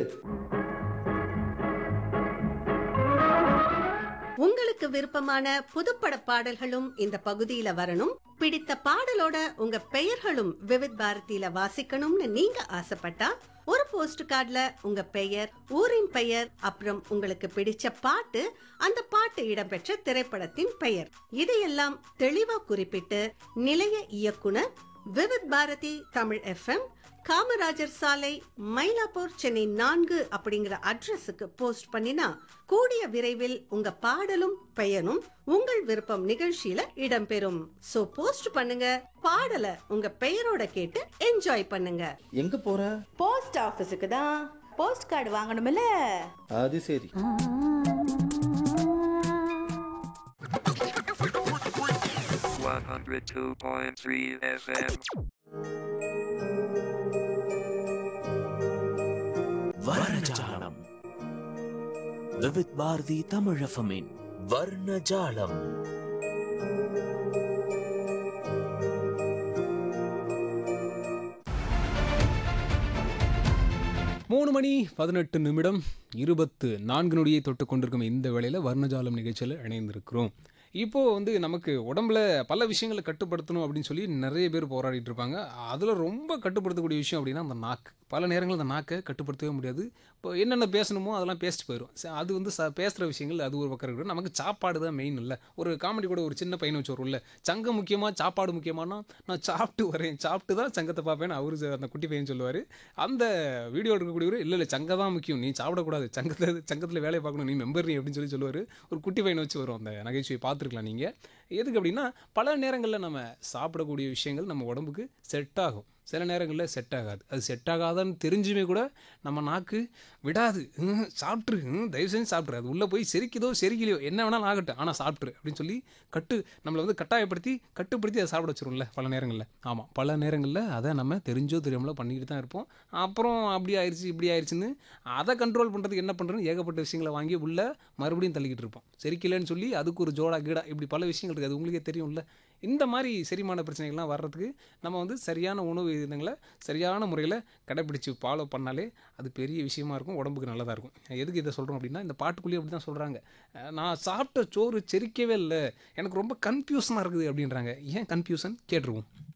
உங்களுக்கு விருப்பமான புதுப்பட பாடல்களும் இந்த பகுதியில வரணும் பிடித்த பாடலோட உங்க பெயர்களும் விவித் பாரதியில வாசிக்கணும்னு நீங்க ஆசைப்பட்டா ஒரு போஸ்ட் கார்டுல உங்க பெயர் ஊரின் பெயர் அப்புறம் உங்களுக்கு பிடிச்ச பாட்டு அந்த பாட்டு இடம்பெற்ற திரைப்படத்தின் பெயர் இதையெல்லாம் தெளிவா குறிப்பிட்டு நிலைய இயக்குனர் விவித் பாரதி தமிழ் எஃப்எம் காமராஜர் சாலை மயிலாப்பூர் சென்னை நான்கு அப்படிங்கிற அட்ரஸுக்கு போஸ்ட் பண்ணினா கூடிய விரைவில் உங்க பாடலும் பெயரும் உங்கள் விருப்பம் நிகழ்ச்சியில இடம்பெறும் சோ போஸ்ட் பண்ணுங்க பாடலை உங்க பெயரோட கேட்டு என்ஜாய் பண்ணுங்க எங்க போற போஸ்ட் ஆபீஸுக்கு தான் போஸ்ட் கார்டு வாங்கணும்ல அது சரி One hundred two point three FM. வர்ணஜாலம் விவித் பாரதி தமிழஃபமின் வர்ணஜாலம் மூணு மணி பதினெட்டு நிமிடம் இருபத்து நான்கு நொடியை தொட்டு கொண்டிருக்கும் இந்த வேளையில் வர்ணஜாலம் நிகழ்ச்சியில் இணைந்திருக்கிறோம் இப்போது வந்து நமக்கு உடம்புல பல விஷயங்களை கட்டுப்படுத்தணும் அப்படின்னு சொல்லி நிறைய பேர் போராடிட்டு இருப்பாங்க அதில் ரொம்ப கட்டுப்படுத்தக்கூடிய விஷயம் அப்படின்னா அந்த நாக்கு பல நேரங்களில் அந்த நாக்கை கட்டுப்படுத்தவே முடியாது இப்போ என்னென்ன பேசணுமோ அதெல்லாம் பேசிட்டு போயிடும் ச- அது வந்து ச பேசுகிற விஷயங்கள் அது ஒரு பக்கம் இருக்கட்டும் நமக்கு சாப்பாடு தான் மெயின் இல்லை ஒரு காமெடி கூட ஒரு சின்ன பையனை வச்சு வரும்ல சங்கம் முக்கியமாக சாப்பாடு முக்கியமானா நான் சாப்பிட்டு வரேன் சாப்பிட்டு தான் சங்கத்தை பார்ப்பேன் அவரு அந்த குட்டி பையன் சொல்லுவார் அந்த வீடியோ எடுக்கக்கூடியவர் இல்லை இல்லை சங்கம் தான் முக்கியம் நீ சாப்பிடக்கூடாது சங்கத்தில் சங்கத்தில் வேலையை பார்க்கணும் நீ மெம்பர் நீ அப்படின்னு சொல்லி சொல்லுவார் ஒரு குட்டி பையனை வச்சு வரும் அந்த நகைச்சுவை பார்த்துருக்கலாம் நீங்கள் எதுக்கு அப்படின்னா பல நேரங்களில் நம்ம சாப்பிடக்கூடிய விஷயங்கள் நம்ம உடம்புக்கு செட் ஆகும் சில நேரங்களில் செட் ஆகாது அது செட் ஆகாதான்னு தெரிஞ்சுமே கூட நம்ம நாக்கு விடாது "ம், சாப்பிட்ரு ம், தயவு செஞ்சு சாப்பிட்ரு அது உள்ளே போய் செரிக்குதோ செரிக்கலையோ என்ன வேணாலும் ஆகட்டும் ஆனால் சாப்பிட்ரு அப்படின்னு சொல்லி கட்டு நம்மளை வந்து கட்டாயப்படுத்தி கட்டுப்படுத்தி அதை சாப்பிட வச்சிரும்ல பல நேரங்களில் ஆமாம் பல நேரங்களில் அதை நம்ம தெரிஞ்சோ தெரியாமலோ பண்ணிக்கிட்டு தான் இருப்போம் அப்புறம் அப்படி ஆயிடுச்சு இப்படி ஆயிடுச்சுன்னு அதை கண்ட்ரோல் பண்ணுறதுக்கு என்ன பண்ணுறதுன்னு ஏகப்பட்ட விஷயங்களை வாங்கி உள்ள மறுபடியும் தள்ளிக்கிட்டு இருப்போம் செரிக்கலைன்னு சொல்லி அதுக்கு ஒரு ஜோடா கீடா இப்படி பல விஷயங்கள் இருக்குது அது உங்களுக்கே தெரியும்ல இந்த மாதிரி செரிமான பிரச்சனைகள்லாம் வர்றதுக்கு நம்ம வந்து சரியான உணவு விதங்களை சரியான முறையில் கடைப்பிடிச்சு ஃபாலோ பண்ணாலே அது பெரிய விஷயமா இருக்கும் உடம்புக்கு நல்லதாக இருக்கும் எதுக்கு இதை சொல்கிறோம் அப்படின்னா இந்த பாட்டுக்குள்ளேயே அப்படி தான் சொல்கிறாங்க நான் சாப்பிட்ட சோறு செரிக்கவே இல்லை எனக்கு ரொம்ப கன்ஃபியூஷனாக இருக்குது அப்படின்றாங்க ஏன் கன்ஃபியூஷன் கேட்டுருவோம்